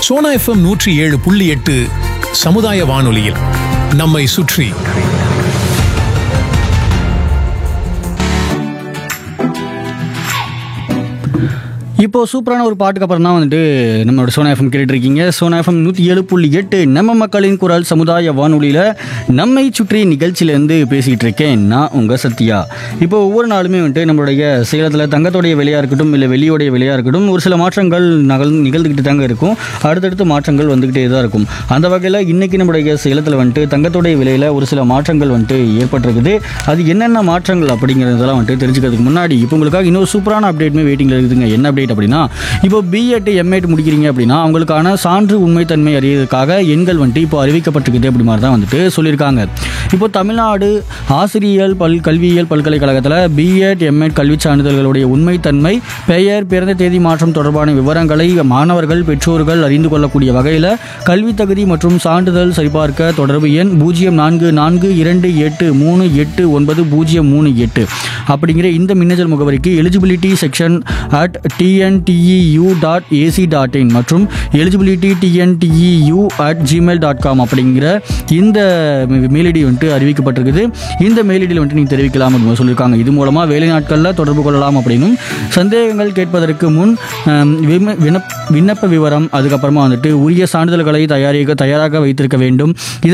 Sona FM நூற்றி ஏழு புள்ளி எட்டு சமுதாய வானொலியில் நம்மை சுற்றி இப்போ சூப்பரான ஒரு பாட்டுக்கு அப்புறம் தான் வந்துட்டு நம்மளோட சோனா எஃப்எம் கேட்டுட்டு இருக்கீங்க சோனா எஃப்எம் நூற்றி ஏழு புள்ளி எட்டு நம்ம மக்களின் குரல் சமுதாய வானொலியில் நம்மை சுற்றி நிகழ்ச்சியிலேருந்து பேசிகிட்டு இருக்கேன் நான் உங்கள் சத்யா இப்போ ஒவ்வொரு நாளுமே வந்துட்டு நம்மளுடைய சேலத்தில் தங்கத்தோடைய விலையாக இருக்கட்டும் இல்லை வெள்ளியோடைய விலையாக இருக்கட்டும் ஒரு சில மாற்றங்கள் நகல் நிகழ்ந்துக்கிட்டு தாங்க இருக்கும் அடுத்தடுத்து மாற்றங்கள் வந்துக்கிட்டே தான் இருக்கும் அந்த வகையில் இன்றைக்கி நம்மளுடைய சேலத்தில் வந்துட்டு தங்கத்தோடைய விலையில் ஒரு சில மாற்றங்கள் வந்துட்டு ஏற்பட்டிருக்குது அது என்னென்ன மாற்றங்கள் அப்படிங்கிறதெல்லாம் வந்துட்டு தெரிஞ்சுக்கிறதுக்கு முன்னாடி இப்போ உங்களுக்காக இன்னொரு சூப்பரான அப்டேட்மே வெயிட்டிங்கில் இருக்குதுங்க என்ன அப்டேட் அப்படின்னா இப்போ பிஎட் எம்எட் முடிக்கிறீங்க அப்படின்னா அவங்களுக்கான சான்று உண்மைத்தன்மை அறியறதுக்காக எண்கள் வந்துட்டு இப்போ அறிவிக்கப்பட்டிருக்குது அப்படி மாதிரி தான் வந்துட்டு சொல்லியிருக்காங்க இப்போ தமிழ்நாடு ஆசிரியல் பல் கல்வியியல் பல்கலைக்கழகத்தில் பிஎட் எம்எட் கல்வி சான்றிதழ்களுடைய உண்மைத்தன்மை பெயர் பிறந்த தேதி மாற்றம் தொடர்பான விவரங்களை மாணவர்கள் பெற்றோர்கள் அறிந்து கொள்ளக்கூடிய வகையில் கல்வி தகுதி மற்றும் சான்றிதழ் சரிபார்க்க தொடர்பு எண் பூஜ்ஜியம் நான்கு நான்கு இரண்டு எட்டு மூணு எட்டு ஒன்பது பூஜ்ஜியம் மூணு எட்டு அப்படிங்கிற இந்த மின்னஞ்சல் முகவரிக்கு eligibility section at TNTEU dot AC dot in மற்றும் eligibility TNTEU at Gmail dot com அப்படிங்கிற இந்த மெயிலடி வந்துட்டு அறிவிக்கப்பட்டிருக்குது இந்த மெயிலடியில் வந்துட்டு நீங்கள் தெரிவிக்கலாம் அப்படின்னு சொல்லியிருக்காங்க இது மூலமாக வேலை நாட்களில் தொடர்பு கொள்ளலாம் அப்படின்னும் சந்தேகங்கள் கேட்பதற்கு முன் ஆம், விம- விண்ணப்- விண்ணப்ப விவரம் அதுக்கப்புறமா வந்துட்டு உரிய சான்றிதழ்களை தயாரிக்க தயாராக வைத்திருக்க வேண்டும் இது